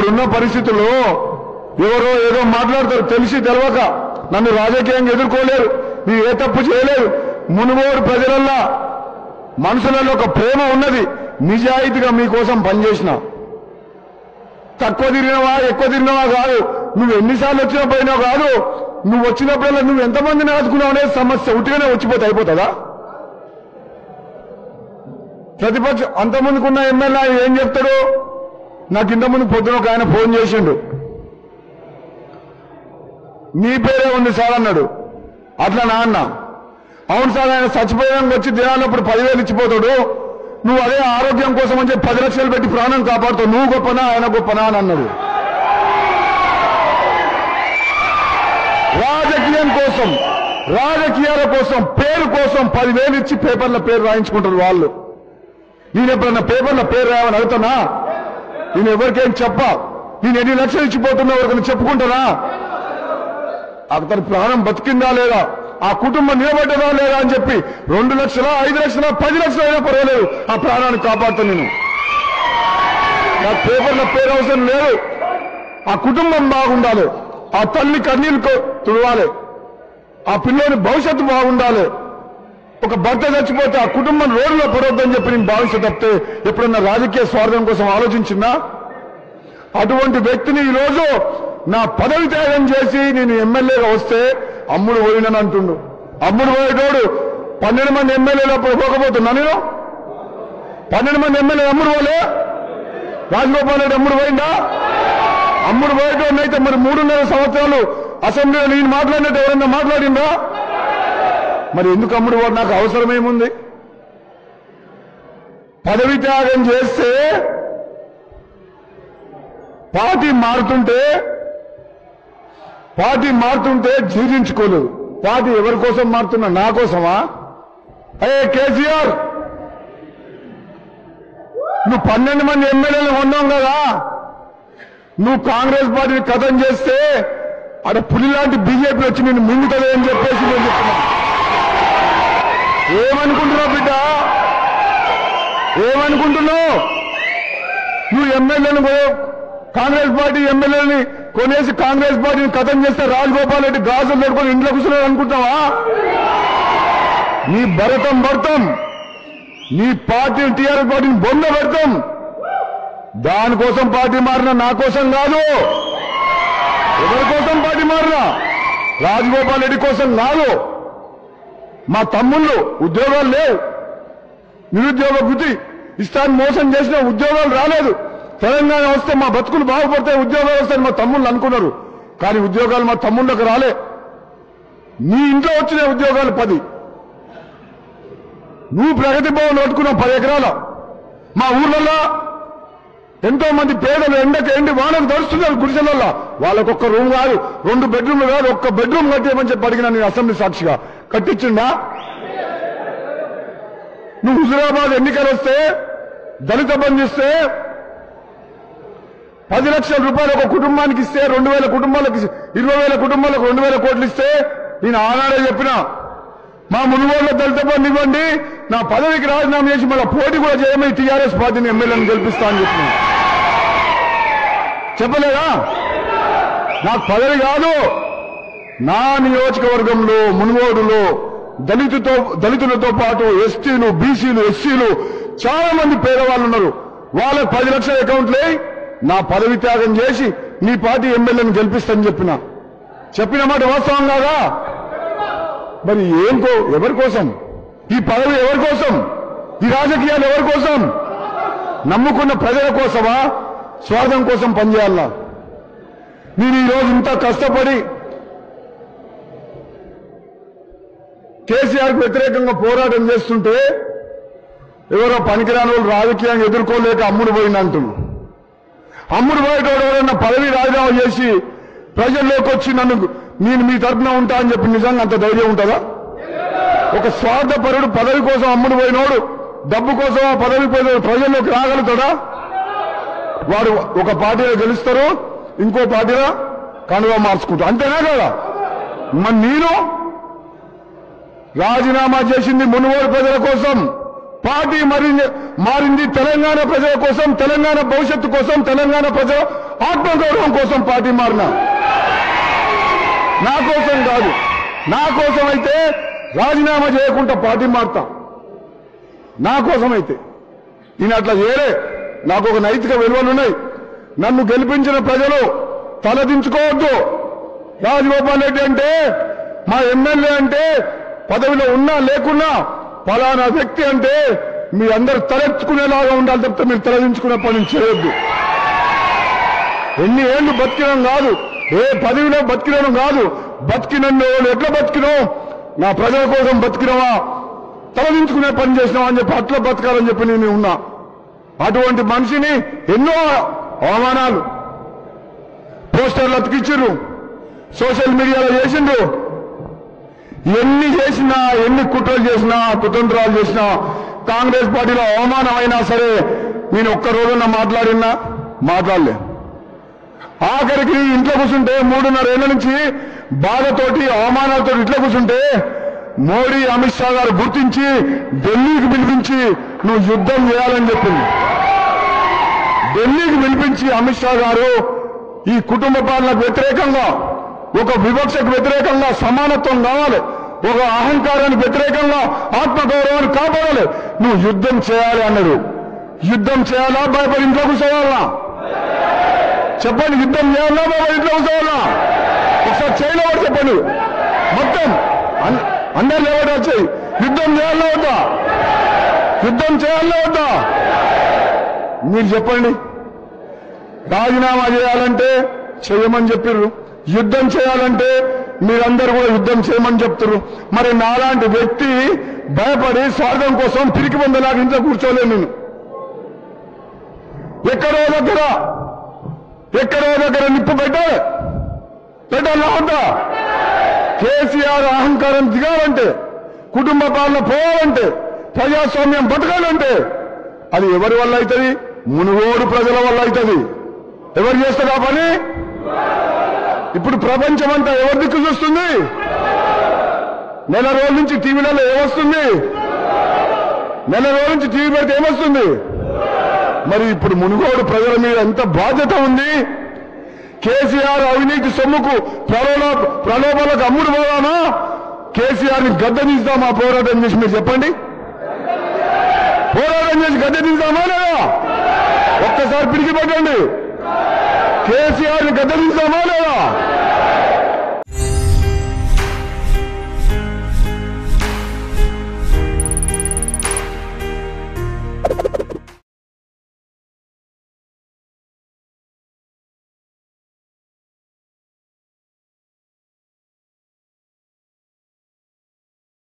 ఇప్పుడున్న పరిస్థితుల్లో ఎవరో ఏదో మాట్లాడతారు తెలిసి తెలవక నన్ను రాజకీయంగా ఎదుర్కోలేరు మీరు ఏ తప్పు చేయలేరు మునుగోడు ప్రజలల్లా మనసులలో ఒక ప్రేమ ఉన్నది నిజాయితీగా మీకోసం పనిచేసిన తక్కువ తిరిగినవా ఎక్కువ తిరిగినవా కాదు నువ్వు ఎన్నిసార్లు వచ్చినా పోయినావు కాదు నువ్వు వచ్చినప్పుడల్లా నువ్వు ఎంతమందిని ఆదుకున్నావు అనేది సమస్య ఉట్టిగానే వచ్చిపోతే అయిపోతుందా ప్రతిపక్ష అంతమందికున్న ఎమ్మెల్యే ఏం చెప్తాడు నాకు ఇంతకుముందు పొద్దున ఒక ఆయన ఫోన్ చేసిండు నీ పేరే ఉంది సార్ అన్నాడు అట్లా నా అన్న అవును సార్ ఆయన చచ్చిపోయానికి వచ్చి దినాలప్పుడు పదివేలు ఇచ్చిపోతాడు నువ్వు అదే ఆరోగ్యం కోసం అని చెప్పి పది లక్షలు పెట్టి ప్రాణం కాపాడుతావు నువ్వు గొప్పనా ఆయన గొప్పనా అని అన్నాడు రాజకీయం కోసం రాజకీయాల కోసం పేరు కోసం పదివేలు ఇచ్చి పేపర్ల పేరు రాయించుకుంటారు వాళ్ళు నేను ఎప్పుడన్నా పేపర్ల పేరు రాయమని అడుగుతానా నేను ఎవరికేం చెప్ప నేను ఎన్ని లక్షలు ఇచ్చిపోతున్నా ఎవరికైనా చెప్పుకుంటానా అతని ప్రాణం బతికిందా లేదా ఆ కుటుంబం నిలబడ్డదా లేదా అని చెప్పి రెండు లక్షల ఐదు లక్షల పది లక్షలు అయినా పర్వాలేదు ఆ ప్రాణాన్ని కాపాడుతాను నేను నాకు పేపర్ల పేరు అవసరం లేదు ఆ కుటుంబం బాగుండాలి ఆ తల్లి కన్నీళ్ళు కొ- తుడవాలి ఆ పిల్లోని భవిష్యత్తు బాగుండాలి ఒక భర్త చచ్చిపోతే ఆ కుటుంబం రోడ్లో పడవద్దని చెప్పి నేను భావిస్తే తప్పితే ఎప్పుడన్నా రాజకీయ స్వార్థం కోసం ఆలోచించిందా అటువంటి వ్యక్తిని ఈరోజు నా పదవి త్యాగం చేసి నేను ఎమ్మెల్యేగా వస్తే అమ్ముడు పోయినని అంటుండు అమ్ముడు పోయేటోడు పన్నెండు మంది ఎమ్మెల్యేలు అప్పుడు పోకపోతున్నా నేను పన్నెండు మంది ఎమ్మెల్యే అమ్ముడు పోలే రాజగోపాల్ రెడ్డి అమ్ముడు పోయిందా అమ్ముడు పోయేటోడిని అయితే మరి మూడున్నర సంవత్సరాలు అసెంబ్లీలో నేను మాట్లాడినట్టు ఎవరైనా మాట్లాడిందా మరి ఎందుకు అమ్ముడు పోవడం నాకు అవసరమేముంది పదవి త్యాగం చేస్తే పార్టీ మారుతుంటే పార్టీ మారుతుంటే జీర్ణించుకోలేదు పార్టీ ఎవరి కోసం మారుతున్నా నా కోసమా అయ్యే కేసీఆర్ నువ్వు పన్నెండు మంది ఎమ్మెల్యేలు ఉన్నావు కదా నువ్వు కాంగ్రెస్ పార్టీని కథం చేస్తే అక్కడ పులి లాంటి బీజేపీ వచ్చి నేను మింగుతుంది అని చెప్పేసి నేను చెప్తున్నా ఏమనుకుంటున్నావు బిడ్డ ఏమనుకుంటున్నావు నువ్వు ఎమ్మెల్యేను కో- కాంగ్రెస్ పార్టీ ఎమ్మెల్యేని కొనేసి కాంగ్రెస్ పార్టీని కథం చేస్తే రాజగోపాల్ రెడ్డి గాజులు పెట్టుకొని ఇంట్లో కూర్చున్నాడు అనుకుంటావా నీ భరతం భర్తం నీ పార్టీని టీఆర్ఎస్ పార్టీని బొంద పెడతాం దానికోసం పార్టీ మారిన నా కోసం కాదు ఎవరి కోసం పార్టీ మారినా రాజగోపాల్ రెడ్డి కోసం కాదు మా తమ్ముళ్ళు ఉద్యోగాలు లేవు నిరుద్యోగ వృత్తి ఇస్తాన్ని మోసం చేసిన ఉద్యోగాలు రాలేదు తెలంగాణ వస్తే మా బతుకులు బాగుపడతాయి ఉద్యోగాలు వస్తాయని మా తమ్ముళ్ళు అనుకున్నారు కానీ ఉద్యోగాలు మా తమ్ముళ్ళకు రాలే నీ ఇంట్లో వచ్చిన ఉద్యోగాలు పది నువ్వు ప్రగతి భవన్ పట్టుకున్నావు పది ఎకరాల మా ఊర్లలో ఎంతో మంది పేదలు ఎండకు ఎండి వానకు దడుస్తున్నారు గుడిసెలలో వాళ్ళకు ఒక్క రూమ్ కాదు రెండు బెడ్రూమ్లు కాదు ఒక్క బెడ్రూమ్ కట్టేయమని చెప్పి అడిగినా నేను అసెంబ్లీ సాక్షిగా కట్టించిండా నువ్వు హుజురాబాద్ ఎన్నికలు వస్తే దళిత బంధు ఇస్తే పది లక్షల రూపాయలు ఒక కుటుంబానికి ఇస్తే రెండు వేల కుటుంబాలకు ఇస్తే- ఇరవై వేల కుటుంబాలకు రెండు వేల కోట్లు ఇస్తే నేను ఆనాడే చెప్పిన మా మునుగోళ్ళ దళిత బంధు ఇవ్వండి నా పదవికి రాజీనామా చేసి మళ్ళీ పోటీ కూడా చేయమని టీఆర్ఎస్ పార్టీని ఎమ్మెల్యేలను గెలిపిస్తా అని చెప్పిన చెప్పలేదా నాకు పదవి కాదు నా నియోజకవర్గంలో మునుగోడులో దళితుతో దళితులతో పాటు ఎస్టీలు బీసీలు ఎస్సీలు చాలా మంది పేదవాళ్ళు ఉన్నారు వాళ్ళకి పది లక్షల అకౌంట్లే నా పదవి త్యాగం చేసి నీ పార్టీ ఎమ్మెల్యేని గెలిపిస్తానని చెప్పిన చెప్పిన మాట వాస్తవం కాదా మరి ఏం కో ఎవరి కోసం ఈ పదవి ఎవరి కోసం ఈ రాజకీయాలు ఎవరి కోసం నమ్ముకున్న ప్రజల కోసమా స్వార్థం కోసం పనిచేయాలా నేను ఈరోజు ఇంత కష్టపడి కేసీఆర్ వ్యతిరేకంగా పోరాటం చేస్తుంటే ఎవరో పనికిరాని వాళ్ళు రాజకీయంగా ఎదుర్కోలేక అమ్ముడు పోయిందంటున్నారు అమ్ముడు పోయేటోడు ఎవరైనా పదవి రాజీనామా చేసి ప్రజల్లోకి వచ్చి నన్ను నేను మీ తరపున ఉంటా అని చెప్పి నిజంగా అంత ధైర్యం ఉంటుందా ఒక స్వార్థపరుడు పదవి కోసం అమ్ముడు పోయినోడు డబ్బు కోసం ఆ పదవి పోయినోడు ప్రజల్లోకి రాగలుగుతాడా వాడు ఒక పార్టీలో గెలుస్తారు ఇంకో పార్టీలో కండువా మార్చుకుంటారు అంతేనా కదా మరి నేను రాజీనామా చేసింది మునుగోడు ప్రజల కోసం పార్టీ మారింది మారింది తెలంగాణ ప్రజల కోసం తెలంగాణ భవిష్యత్తు కోసం తెలంగాణ ప్రజల ఆత్మగౌరవం కోసం పార్టీ మారినా నా కోసం కాదు నా కోసం అయితే రాజీనామా చేయకుండా పార్టీ మారుతా నా కోసం అయితే నేను అట్లా చేయలే నాకు ఒక నైతిక విలువలు ఉన్నాయి నన్ను గెలిపించిన ప్రజలు తలదించుకోవద్దు రాజగోపాల్ రెడ్డి అంటే మా ఎమ్మెల్యే అంటే పదవిలో ఉన్నా లేకున్నా ఫలానా వ్యక్తి అంటే మీ అందరు తలెత్తుకునేలాగా ఉండాలి తప్పితే మీరు తలదించుకునే పని చేయొద్దు ఎన్ని ఏళ్ళు బతికినం కాదు ఏ పదవిలో బతికినం కాదు బతికినన్ను ఎట్లా బతికినావు నా ప్రజల కోసం బతికినవా తలదించుకునే పని చేసినావా అని చెప్పి అట్లా బతకాలని చెప్పి నేను ఉన్నా అటువంటి మనిషిని ఎన్నో అవమానాలు పోస్టర్లు అతికిచ్చిర్రు సోషల్ మీడియాలో చేసిండ్రు ఎన్ని చేసినా ఎన్ని కుట్రలు చేసినా కుతంత్రాలు చేసినా కాంగ్రెస్ పార్టీలో అవమానం అయినా సరే నేను ఒక్క రోజున మాట్లాడినా మాట్లాడలే ఆఖరికి ఇంట్లో కూర్చుంటే మూడున్నర ఏళ్ల నుంచి బాధతోటి అవమానాలతో ఇంట్లో కూర్చుంటే మోడీ అమిత్ షా గారు గుర్తించి ఢిల్లీకి పిలిపించి నువ్వు యుద్ధం చేయాలని చెప్పింది ఢిల్లీకి పిలిపించి అమిత్ షా గారు ఈ కుటుంబ పాలనకు వ్యతిరేకంగా ఒక వివక్షకు వ్యతిరేకంగా సమానత్వం కావాలి ఒక అహంకారానికి వ్యతిరేకంగా ఆత్మగౌరవాన్ని కాపాడాలి నువ్వు యుద్ధం చేయాలి అన్నాడు యుద్ధం చేయాలా భయపడి ఇంట్లో కూర్చోవాలా చెప్పండి యుద్ధం చేయాలా భయపడి ఇంట్లో కూర్చోవాలా ఒకసారి చేయలో కూడా చెప్పండి మొత్తం అన్- అందరు లేవడం వచ్చాయి యుద్ధం చేయాలా వద్దా యుద్ధం చేయాలా వద్దా మీరు చెప్పండి రాజీనామా చేయాలంటే చేయమని చెప్పిర్రు యుద్ధం చేయాలంటే మీరందరూ కూడా యుద్ధం చేయమని చెప్తున్నారు మరి నాలాంటి వ్యక్తి భయపడి స్వార్థం కోసం పిరికి పొందలాగా ఇంట్లో కూర్చోలేను నేను ఎక్కడో దగ్గర ఎక్కడో దగ్గర నిప్పు పెట్టాలి పెట్టాలా వద్దా కేసీఆర్ అహంకారం దిగాలంటే కుటుంబ పాలన పోవాలంటే ప్రజాస్వామ్యం బతకాలంటే అది ఎవరి వల్ల అవుతుంది మునుగోడు ప్రజల వల్ల అవుతుంది ఎవరు చేస్తారు ఆ పని ఇప్పుడు ప్రపంచం అంతా ఎవరి దిక్కు చూస్తుంది నెల రోజుల నుంచి టీవీలలో ఏమొస్తుంది నెల రోజుల నుంచి టీవీ పెడితే ఏమొస్తుంది మరి ఇప్పుడు మునుగోడు ప్రజల మీద ఎంత బాధ్యత ఉంది కేసీఆర్ అవినీతి సొమ్ముకు ప్రలోభ ప్రలోభాలకు అమ్ముడు పోదామా కేసీఆర్ ని గద్దెదిస్తామా పోరాటం చేసి మీరు చెప్పండి పోరాటం చేసి గద్దెదిస్తామా లేదా ఒక్కసారి పిడికి పెట్టండి కేసీఆర్ ని గద్దెదిస్తామా లేదా